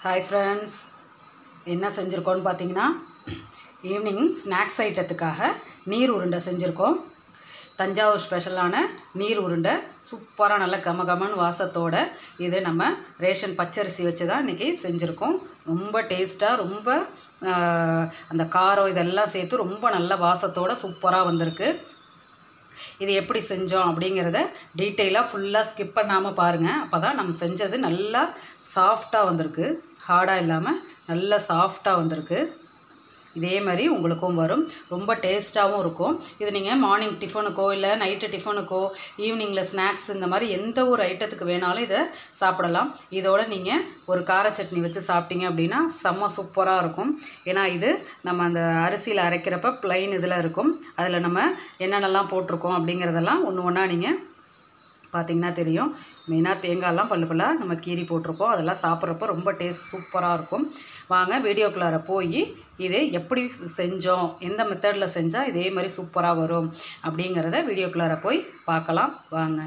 hi friends என்ன செஞ்சுருக்கோன்னு பார்த்தீங்கன்னா evening snacks ஐட்டத்துக்காக நீர் உருண்டை செஞ்சுருக்கோம் தஞ்சாவூர் ஸ்பெஷலான நீர் உருண்டை சூப்பராக நல்ல கம கமன்னு வாசத்தோட இது நம்ம ரேஷன் பச்சரிசி வச்சு தான் இன்றைக்கி செஞ்சுருக்கோம் ரொம்ப டேஸ்ட்டாக ரொம்ப ஆஹ், அந்த காரம் இதெல்லாம் சேர்த்து ரொம்ப நல்ல வாசத்தோட சூப்பராக வந்திருக்கு இது எப்படி செஞ்சோம் அப்படிங்கிறத டீட்டெயிலாக ஃபுல்லாக ஸ்கிப் பண்ணாமல் பாருங்கள் அப்போ தான் நம்ம செஞ்சது நல்லா சாஃப்டாக வந்திருக்கு ஹார்டாக இல்லாமல் நல்லா சாஃப்டாக வந்திருக்கு இதே மாதிரி உங்களுக்கும் வரும் ரொம்ப டேஸ்ட்டாகவும் இருக்கும் இது நீங்கள் மார்னிங் டிஃபனுக்கோ இல்லை நைட்டு டிஃபனுக்கோ ஈவினிங்கில் ஸ்நாக்ஸ் இந்த மாதிரி எந்த ஒரு ஐட்டத்துக்கு வேணாலும் இதை சாப்பிடலாம் இதோட நீங்கள் ஒரு கார சட்னி வச்சு சாப்பிட்டீங்க அப்படின்னா செம்ம சூப்பராக இருக்கும் ஏன்னா இது நம்ம அந்த அரிசியில் அரைக்கிறப்ப ப்ளைன் இதில் இருக்கும் அதில் நம்ம என்னென்னலாம் போட்டிருக்கோம் அப்படிங்கிறதெல்லாம் ஒன்று ஒன்றா நீங்கள் பார்த்தீங்கன்னா தெரியும் மெயினாக தேங்காயெல்லாம் பல்லு பல்லாக நம்ம கீரி போட்டிருக்கோம் அதெல்லாம் சாப்பிட்றப்ப ரொம்ப டேஸ்ட் சூப்பராக இருக்கும் வாங்க வீடியோக்குள்ளார போய் இது எப்படி செஞ்சோம் எந்த மெத்தடில் செஞ்சால் இதே மாதிரி சூப்பராக வரும் அப்படிங்கிறத வீடியோக்குள்ளார போய் பார்க்கலாம் வாங்க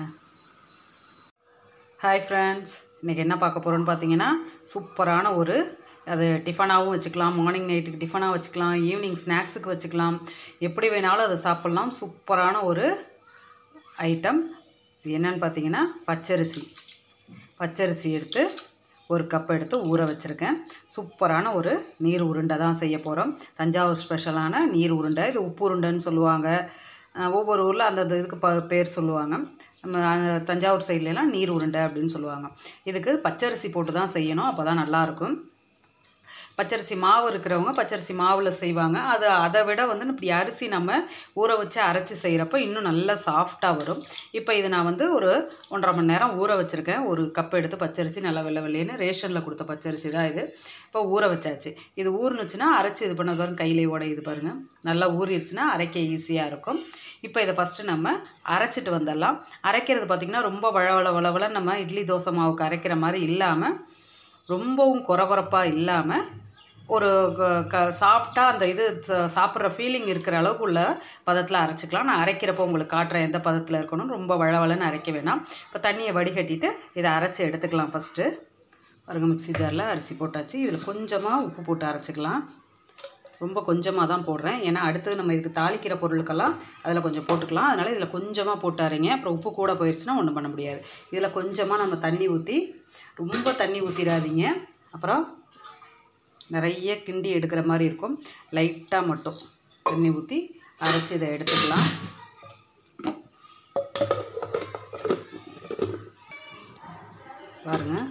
ஹாய் ஃப்ரெண்ட்ஸ் இன்றைக்கி என்ன பார்க்க போகிறோன்னு பார்த்தீங்கன்னா சூப்பரான ஒரு அது டிஃபனாகவும் வச்சுக்கலாம் மார்னிங் நைட்டுக்கு டிஃபனாக வச்சுக்கலாம் ஈவினிங் ஸ்நாக்ஸுக்கு வச்சுக்கலாம் எப்படி வேணாலும் அதை சாப்பிட்லாம் சூப்பரான ஒரு ஐட்டம் இது என்னன்னு பார்த்தீங்கன்னா பச்சரிசி பச்சரிசி எடுத்து ஒரு கப் எடுத்து ஊற வச்சுருக்கேன் சூப்பரான ஒரு நீர் உருண்டை தான் செய்ய போகிறோம் தஞ்சாவூர் ஸ்பெஷலான நீர் உருண்டை இது உப்பு உருண்டைன்னு சொல்லுவாங்க அஹ் ஒவ்வொரு ஊரில் அந்தந்த இதுக்கு ப பேர் சொல்லுவாங்க நம்ம அஹ் தஞ்சாவூர் சைட்லலாம் நீர் உருண்டை அப்படின்னு சொல்லுவாங்க இதுக்கு பச்சரிசி போட்டு தான் செய்யணும் அப்போ தான் நல்லாயிருக்கும் பச்சரிசி மாவு இருக்கிறவங்க பச்சரிசி மாவில் செய்வாங்க அது அதை விட வந்து இப்படி அரிசி நம்ம ஊற வச்சு அரைச்சி செய்கிறப்ப இன்னும் நல்லா சாஃப்டாக வரும் இப்போ இது நான் வந்து ஒரு ஒன்றரை மணி நேரம் ஊற வச்சுருக்கேன் ஒரு கப் எடுத்து பச்சரிசி நல்லா வெள்ளை வெள்ளைன்னு ரேஷனில் கொடுத்த பச்சரிசி தான் இது இப்போ ஊற வச்சாச்சு இது ஊறுனுச்சுன்னா அரைச்சி இது பண்ண பாருங்க கையிலே உடையுது பாருங்கள் நல்லா ஊறிடுச்சுன்னா அரைக்க ஈஸியாக இருக்கும் இப்போ இதை ஃபஸ்ட்டு நம்ம அரைச்சிட்டு வந்துடலாம் அரைக்கிறது பார்த்திங்கன்னா ரொம்ப வளவள வளவள நம்ம இட்லி தோசை மாவுக்கு அரைக்கிற மாதிரி இல்லாமல் ரொம்பவும் கொரகொரப்பாக இல்லாமல் ஒரு க- க சாப்பிட்டா அந்த இது ச- சாப்பிட்ற ஃபீலிங் இருக்கிற அளவுக்கு உள்ள பதத்தில் அரைச்சிக்கலாம் நான் அரைக்கிறப்போ உங்களுக்கு காட்டுறேன் எந்த பதத்தில் இருக்கணும் ரொம்ப வளவளன்னு அரைக்க வேணாம் இப்போ தண்ணியை வடிகட்டிட்டு இதை அரைச்சி எடுத்துக்கலாம் ஃபஸ்ட்டு பாருங்க மிக்ஸி ஜாரில் அரிசி போட்டாச்சு இதில் கொஞ்சமாக உப்பு போட்டு அரைச்சிக்கலாம் ரொம்ப கொஞ்சமாக தான் போடுறேன் ஏன்னா அடுத்து நம்ம இதுக்கு தாளிக்கிற பொருளுக்கெல்லாம் அதில் கொஞ்சம் போட்டுக்கலாம் அதனால் இதில் கொஞ்சமாக போட்டு அரைங்க அப்புறம் உப்பு கூட போயிடுச்சுன்னா ஒன்றும் பண்ண முடியாது இதில் கொஞ்சமாக நம்ம தண்ணி ஊற்றி ரொம்ப தண்ணி ஊற்றிடாதீங்க அப்புறம் நிறைய கிண்டி எடுக்கிற மாதிரி இருக்கும் லைட்டாக மட்டும் தண்ணி ஊற்றி அரைச்சி இதை எடுத்துக்கலாம் பாருங்கள்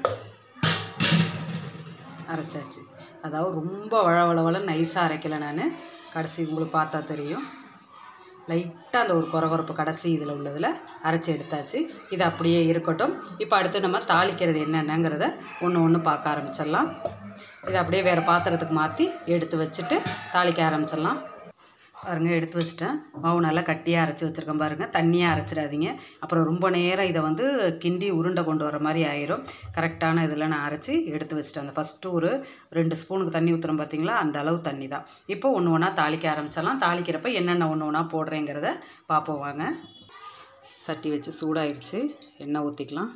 அரைச்சாச்சு அதாவது ரொம்ப வளவளவள நைஸாக அரைக்கலை நான் கடைசி உங்களுக்கு பார்த்தா தெரியும் லைட்டாக அந்த ஒரு குறகுறப்பு கடைசி இதில் உள்ளதில் அரைச்சி எடுத்தாச்சு இது அப்படியே இருக்கட்டும் இப்போ அடுத்து நம்ம தாளிக்கிறது என்னென்னங்கிறத ஒன்று ஒன்று பார்க்க ஆரம்பிச்சிடலாம் இதை அப்படியே வேறு பாத்திரத்துக்கு மாற்றி எடுத்து வச்சுட்டு தாளிக்க ஆரம்பிச்சிடலாம் பாருங்கள் எடுத்து வச்சிட்டேன் மாவு நல்லா கட்டியாக அரைச்சி வச்சுருக்கேன் பாருங்கள் தண்ணியாக அரைச்சிடாதீங்க அப்புறம் ரொம்ப நேரம் இதை வந்து கிண்டி உருண்டை கொண்டு வர மாதிரி ஆயிரும் கரெக்டான இதில் நான் அரைச்சி எடுத்து வச்சிட்டேன் அந்த ஃபஸ்ட்டு ஒரு ரெண்டு ஸ்பூனுக்கு தண்ணி ஊற்றுறோம் பார்த்தீங்களா அந்த அளவு தண்ணி தான் இப்போ ஒன்று ஒன்றா தாளிக்க ஆரம்பிச்சிடலாம் தாளிக்கிறப்ப என்னென்ன ஒன்று ஒன்றா போடுறேங்கிறத பார்ப்போம் வாங்க சட்டி வச்சு சூடாயிருச்சு எண்ணெய் ஊற்றிக்கலாம்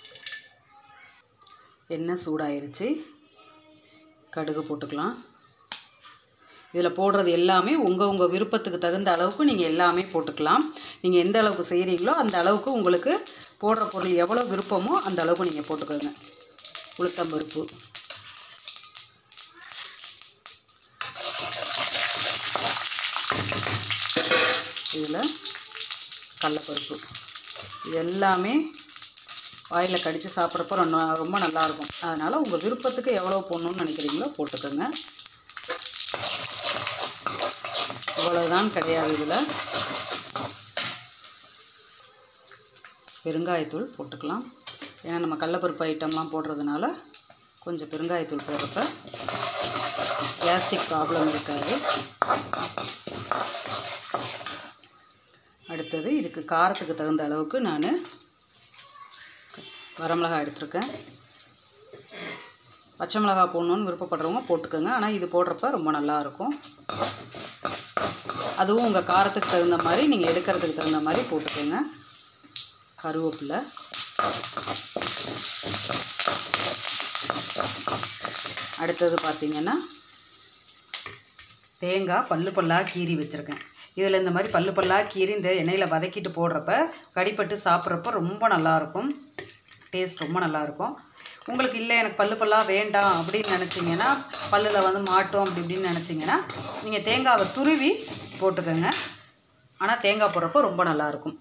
எண்ணெய் சூடாயிருச்சு கடுகு போட்டுக்கலாம் இதில் போடுறது எல்லாமே உங்கள் உங்கள் விருப்பத்துக்கு தகுந்த அளவுக்கு நீங்கள் எல்லாமே போட்டுக்கலாம் நீங்கள் எந்த அளவுக்கு செய்கிறீங்களோ அந்த அளவுக்கு உங்களுக்கு போடுற பொருள் எவ்வளோ விருப்பமோ அந்த அளவுக்கு நீங்கள் போட்டுக்கோங்க உளுத்தம்பருப்பு இதில் கடலப்பருப்பு இது எல்லாமே வாயில் கடித்து சாப்பிட்றப்ப ரொம்ப ரொம்ப நல்லாயிருக்கும் அதனால் உங்கள் விருப்பத்துக்கு எவ்வளோ போடணும்னு நினைக்கிறீங்களோ போட்டுக்கோங்க இவ்வளவுதான் கிடையாது இதில் பெருங்காயத்தூள் போட்டுக்கலாம் ஏன்னா நம்ம கடலப்பருப்பு ஐட்டம்லாம் போடுறதுனால கொஞ்சம் பெருங்காயத்தூள் போடுறப்ப கேஸ்ட்ரிக் ப்ராப்ளம் இருக்காது அடுத்தது இதுக்கு காரத்துக்கு தகுந்த அளவுக்கு நான் வரமிளகாய் எடுத்திருக்கேன் பச்சை மிளகாய் போடணுன்னு விருப்பப்படுறவங்க போட்டுக்கோங்க ஆனால் இது போடுறப்ப ரொம்ப நல்லாயிருக்கும் அதுவும் உங்கள் காரத்துக்கு தகுந்த மாதிரி நீங்கள் எடுக்கிறதுக்கு தகுந்த மாதிரி போட்டுக்கோங்க கருவேப்பிலை அடுத்தது பார்த்திங்கன்னா தேங்காய் பல்லு பல்லாக கீறி வச்சுருக்கேன் இதில் இந்த மாதிரி பல்லு பல்லாக கீறி இந்த எண்ணெயில் வதக்கிட்டு போடுறப்ப கடிப்பட்டு சாப்பிட்றப்ப ரொம்ப நல்லாயிருக்கும் டேஸ்ட் ரொம்ப நல்லாயிருக்கும் உங்களுக்கு இல்லை எனக்கு பல்லு பல்லாக வேண்டாம் அப்படின்னு நினச்சிங்கன்னா பல்லில் வந்து மாட்டோம் அப்படி இப்படின்னு நினச்சிங்கன்னா நீங்கள் தேங்காவை துருவி போட்டுக்கோங்க ஆனால் தேங்காய் போடுறப்போ ரொம்ப நல்லாயிருக்கும்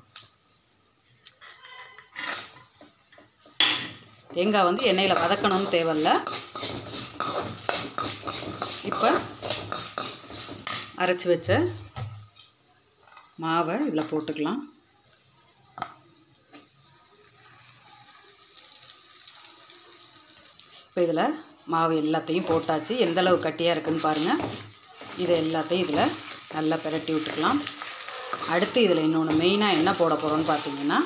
தேங்காய் வந்து எண்ணெயில் வதக்கணும்னு தேவையில்ல இப்போ அரைச்சி வச்ச மாவை இதில் போட்டுக்கலாம் இப்போ இதில் மாவு எல்லாத்தையும் போட்டாச்சு எந்த அளவு கட்டியாக இருக்குன்னு பாருங்கள் இதை எல்லாத்தையும் இதில் நல்லா பிரட்டி விட்டுக்கலாம் அடுத்து இதில் இன்னொன்று மெயினாக என்ன போட போகிறோன்னு பார்த்தீங்கன்னா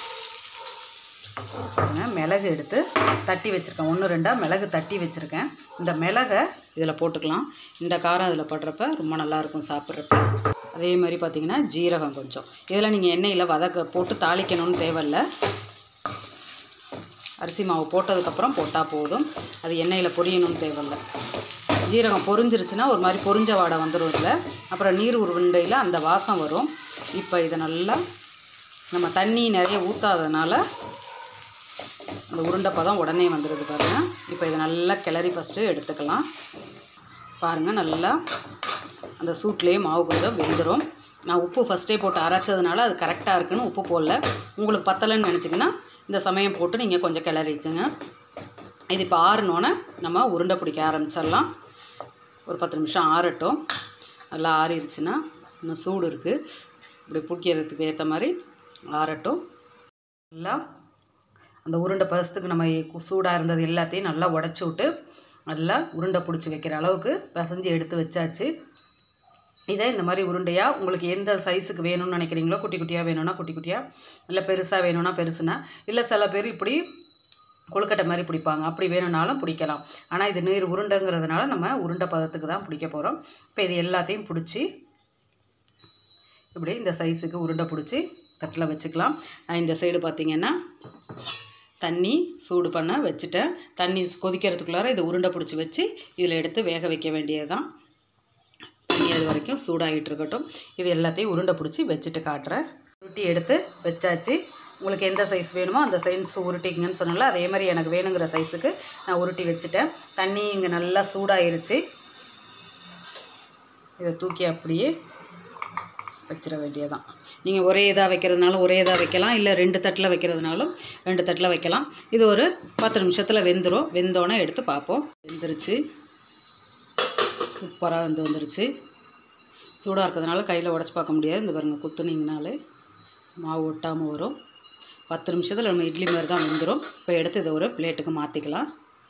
பாருங்க, மிளகு எடுத்து தட்டி வச்சுருக்கேன் ஒன்று ரெண்டாக மிளகு தட்டி வச்சுருக்கேன் இந்த மிளகை இதில் போட்டுக்கலாம் இந்த காரம் இதில் படுறப்ப ரொம்ப நல்லாயிருக்கும் சாப்பிட்றப்ப அதே மாதிரி பார்த்தீங்கன்னா ஜீரகம் கொஞ்சம் இதில் நீங்கள் எண்ணெயில் வதக்க போட்டு தாளிக்கணும்னு தேவையில்ல அரிசி மாவு போட்டதுக்கப்புறம் போட்டால் போதும் அது எண்ணெயில் பொரியணும்னு தேவையில்ல ஜீரகம் பொரிஞ்சிருச்சுன்னா ஒரு மாதிரி பொரிஞ்ச வாடை வந்துடும் இதில் அப்புறம் நீர் உருண்டையில் அந்த வாசம் வரும் இப்போ இதை நல்லா நம்ம தண்ணி நிறைய ஊற்றாததுனால அந்த உருண்டை பதம் உடனே வந்துடுது பாருங்கள் இப்போ இதை நல்லா கிளறி ஃபஸ்ட்டு எடுத்துக்கலாம் பாருங்கள் நல்லா அந்த சூட்லேயே மாவு கொஞ்சம் வெந்துடும் நான் உப்பு ஃபஸ்ட்டே போட்டு அரைச்சதுனால அது கரெக்டாக இருக்குன்னு உப்பு போடல உங்களுக்கு பத்தலைன்னு நினச்சிங்கன்னா இந்த சமயம் போட்டு நீங்கள் கொஞ்சம் கிளறிக்குங்க இது இப்போ ஆறுனோன்னே நம்ம உருண்டை பிடிக்க ஆரம்பிச்சிடலாம் ஒரு பத்து நிமிஷம் ஆறட்டும் நல்லா ஆறிடுச்சுன்னா இன்னும் சூடு இருக்குது இப்படி பிடிக்கிறதுக்கு ஏற்ற மாதிரி ஆறட்டும் நல்லா அந்த உருண்டை பதத்துக்கு நம்ம சூடாக இருந்தது எல்லாத்தையும் நல்லா உடச்சி விட்டு நல்லா உருண்டை பிடிச்சி வைக்கிற அளவுக்கு பிசைஞ்சு எடுத்து வச்சாச்சு இதை இந்த மாதிரி உருண்டையாக உங்களுக்கு எந்த சைஸுக்கு வேணும்னு நினைக்கிறீங்களோ குட்டி குட்டியாக வேணும்னா குட்டி குட்டியாக இல்லை பெருசாக வேணும்னா பெருசுனா இல்லை சில பேர் இப்படி கொழுக்கட்டை மாதிரி பிடிப்பாங்க அப்படி வேணும்னாலும் பிடிக்கலாம் ஆனால் இது நீர் உருண்டைங்கிறதுனால நம்ம உருண்டை பதத்துக்கு தான் பிடிக்க போகிறோம் இப்போ இது எல்லாத்தையும் பிடிச்சி இப்படி இந்த சைஸுக்கு உருண்டை பிடிச்சி தட்டில் வச்சுக்கலாம் நான் இந்த சைடு பார்த்திங்கன்னா தண்ணி சூடு பண்ண வச்சுட்டேன் தண்ணி கொதிக்கிறதுக்குள்ளார இதை உருண்டை பிடிச்சி வச்சு இதில் எடுத்து வேக வைக்க வேண்டியது தான் தண்ணி அது வரைக்கும் சூடாகிட்டு இருக்கட்டும் இது எல்லாத்தையும் உருண்டை பிடிச்சி வச்சுட்டு காட்டுறேன் உருட்டி எடுத்து வச்சாச்சு உங்களுக்கு எந்த சைஸ் வேணுமோ அந்த சைஸ் உருட்டிங்கன்னு சொன்னால அதே மாதிரி எனக்கு வேணுங்கிற சைஸுக்கு நான் உருட்டி வச்சுட்டேன் தண்ணி இங்கே நல்லா சூடாயிருச்சு இதை தூக்கி அப்படியே வச்சிட வேண்டியதான் நீங்கள் ஒரே இதாக வைக்கிறதுனாலும் ஒரே இதாக வைக்கலாம் இல்லை ரெண்டு தட்டில் வைக்கிறதுனாலும் ரெண்டு தட்டில் வைக்கலாம் இது ஒரு பத்து நிமிஷத்தில் வெந்துடும் வெந்தோன்னே எடுத்து பார்ப்போம் வெந்துருச்சு சூப்பராக வந்து வந்துருச்சு சூடாக இருக்கிறதுனால கையில் உடச்சி பார்க்க முடியாது இந்த பாருங்க குத்துனீங்கனாலே மாவு ஒட்டாமல் வரும் பத்து நிமிஷத்தில் நம்ம இட்லி மாதிரி தான் வெந்துடும் இப்போ எடுத்து இதை ஒரு பிளேட்டுக்கு மாற்றிக்கலாம்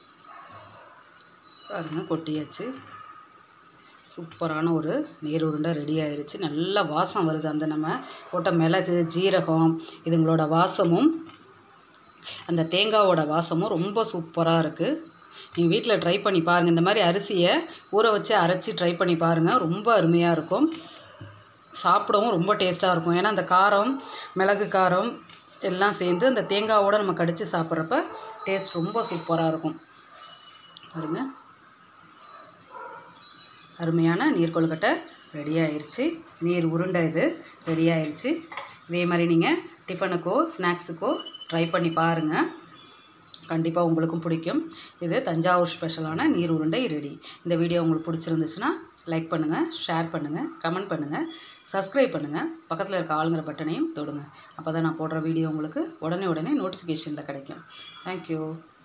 பாருங்க கொட்டியாச்சு சூப்பரான ஒரு நீர் உருண்டை ரெடி ஆயிருச்சு நல்ல வாசம் வருது அந்த நம்ம போட்ட மிளகு ஜீரகம் இதுங்களோட வாசமும் அந்த தேங்காவோட வாசமும் ரொம்ப சூப்பராக இருக்குது நீங்கள் வீட்டில் ட்ரை பண்ணி பாருங்கள் இந்த மாதிரி அரிசியை ஊற வச்சு அரைச்சி ட்ரை பண்ணி பாருங்கள் ரொம்ப அருமையாக இருக்கும் சாப்பிடவும் ரொம்ப டேஸ்ட்டாக இருக்கும் ஏன்னா அந்த காரம் மிளகு காரம் எல்லாம் சேர்ந்து அந்த தேங்காவோட நம்ம கடித்து சாப்பிட்றப்ப டேஸ்ட் ரொம்ப சூப்பராக இருக்கும் பாருங்கள் அருமையான நீர் கொழுக்கட்டை ரெடி ஆயிருச்சு நீர் உருண்டை இது ரெடி ஆயிருச்சு இதே மாதிரி நீங்கள் டிஃபனுக்கோ ஸ்நாக்ஸுக்கோ ட்ரை பண்ணி பாருங்கள் கண்டிப்பாக உங்களுக்கும் பிடிக்கும் இது தஞ்சாவூர் ஸ்பெஷலான நீர் உருண்டை ரெடி இந்த வீடியோ உங்களுக்கு பிடிச்சிருந்துச்சுன்னா லைக் பண்ணுங்கள் ஷேர் பண்ணுங்கள் கமெண்ட் பண்ணுங்கள் சப்ஸ்கிரைப் பண்ணுங்கள் பக்கத்தில் இருக்க ஆளுங்கிற பட்டனையும் தொடுங்க அப்போ தான் நான் போடுற வீடியோ உங்களுக்கு உடனே உடனே நோட்டிஃபிகேஷனில் கிடைக்கும் தேங்க்யூ